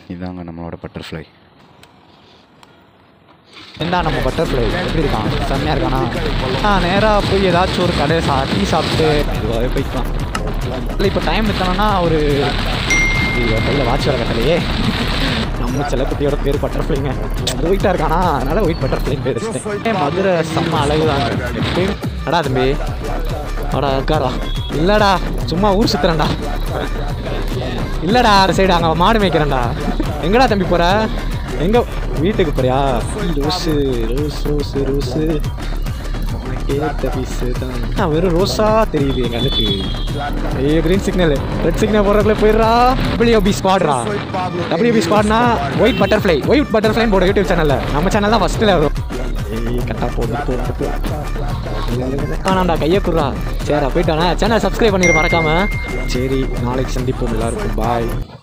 இதாங்க நம்மளோட பட்டர்ஃப்ளை என்ன நம்ம பட்டர்ஃப்ளை எப்படி இருக்கான் செம்மையாக இருக்கானா ஆ நேராக போய் ஏதாச்சும் ஒரு கடை சா டீ சாப்பிட்டு இதுவாகவே போய்க்கலாம் இல்லை இப்போ டைம் எத்தனைன்னா ஒரு ஐயோ, கையில் வாட்ச் வர கட்டலையே நம்ம செல்லக்குட்டியோட பேர் பட்டர்ஃப்ளைங்க ஒயிட்டாக இருக்கானா அதனால ஒயிட் பட்டர்ஃப்ளைன்னு பேர் வச்சுட்டேன் மதுரை செம்ம அழகு தாங்க எப்பயும் அடா தம்பி அடா இருக்காரா இல்லைடா சும்மா ஊர் சுற்றுறேன்டா இல்லைடா அந்த சைடு அங்கே மாடு மேய்க்கிறேன்டா எங்கடா தம்பி போற எங்க வீட்டுக்கு போறியா ரோஸு ரோஸ் ரோஸு ரோஸு ஏத்த பீஸு தான் ஆ, வெறும் ரோஸா தெரியுது எங்க கண்ணுக்கு ஐயோ கிரீன் சிக்னல் ரெட் சிக்னல் போடுறதுக்குள்ள போயிடுறா டபிள்யூபி ஸ்குவாட்ரா டபிள்யூபி ஸ்குவாட்னா ஒயிட் பட்டர்ஃப்ளை ஒயிட் பட்டர்ஃப்ளைன்னு போட யூடியூப் சேனல்ல நம்ம சேனல் தான் ஃபஸ்ட்டில் வரும் ஏய் கட்டா போட்டு போட்டு ஆனாண்டா கையை குடுறா சரிடா போயிட்டானா சேனல் சப்ஸ்கிரைப் பண்ணிடு மறக்காம சரி நாளைக்கு சந்திப்போம் எல்லாருக்கும் பாய்